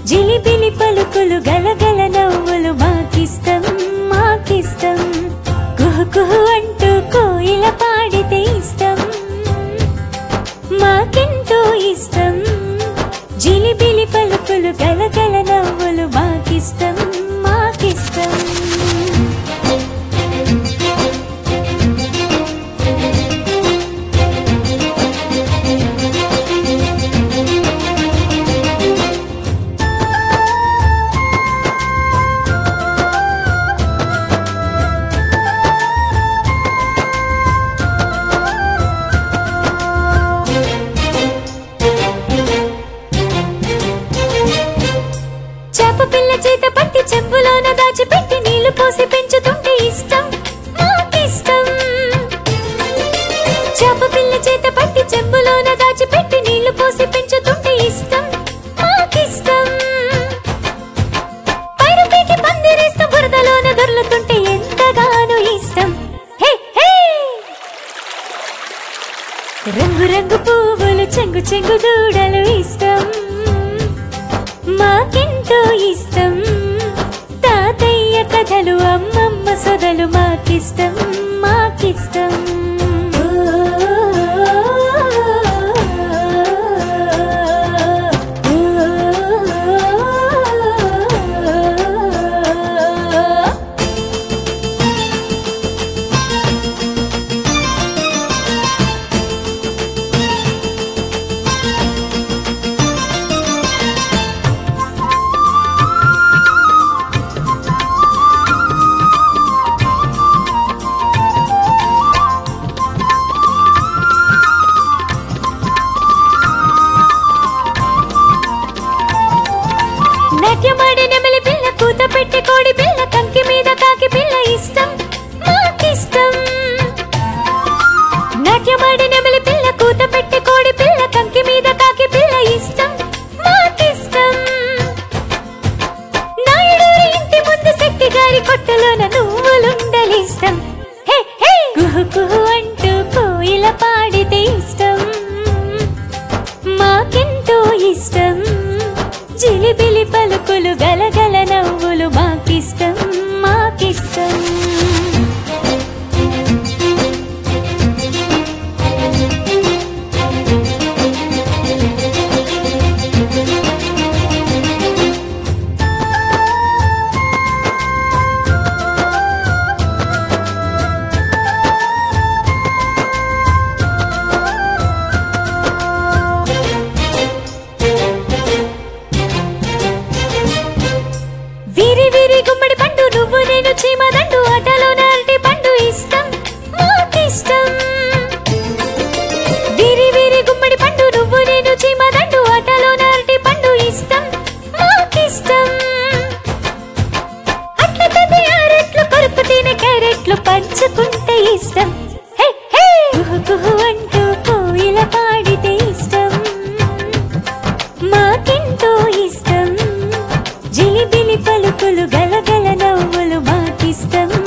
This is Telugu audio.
జిలిబిలి పలుకులు గలగల నవ్వులు మాకిష్టం మాకిష్టం కుహు కుహు అంటూ కోయిల పాడితే ఇష్టం మాకెంతో ఇష్టం జిలిబిలి పలుకులు గలగల నవ్వులు మాకిష్టం మాకిష్టం చేప పిల్ల చేత పట్టి చెంబులోన దాచిపెట్టి నీళ్లు పోసి పెంచుతుంటే ఇష్టం మాకిష్టం చేప పిల్ల చేత పట్టి చెంబులోన దాచిపెట్టి నీళ్లు పోసి పెంచుతుంటే ఇష్టం మాకిష్టం పైరుపీకి పందిరేస్తూ బురదలోన దొర్లుతుంటే ఎంతగానో ఇష్టం హే హే రంగు రంగు పువ్వులు చెంగు చెంగు దూడలు ఇష్టం మాకెంతో ఇష్టం తాతయ్య కథలు అమ్మమ్మ సొదలు మాకిష్టం మాకిష్టం నాట్యమాడే నెమలి పిల్ల కూత పెట్టి కోడి పిల్ల కంకి మీద కాకి పిల్ల ఇష్టం మాకిష్టం నాట్యమాడే నెమలి పిల్ల కూత పెట్టి కోడి పిల్ల కంకి మీద కాకి పిల్ల ఇష్టం మాకిష్టం నాయుడూరి ఇంటి ముందు శెట్టి గారి కొట్టులోన నువ్వులుండలిష్టం హే హే కుహు కుహు అంటూ కోయిల పాడితే ఇష్టం మాకెంతో ఇష్టం జిలిబిలి పలుకులు గలగల నవ్వులు మాకిష్టం మాకిష్టం వీరి వీరి గుమ్మడి పండు నువ్వు నేను చీమదండు ఆటలో నాటి పండు ఇష్టం మాకిష్టం వీరి వీరి గుమ్మడి పండు నువ్వు నేను చీమదండు ఆటలో నాటి పండు ఇష్టం మాకిష్టం అట్ల తది ఆరెట్లు కొరుకు తినే క్యారెట్లు పంచుకుంటే ఇష్టం హే హే కుహు కుహు అంటూ కోయిల పాడితే ఇష్టం మాకెంతో ఇష్టం జిలిబిలి పలుకులు గలగల నవ్వులు మాకిష్టం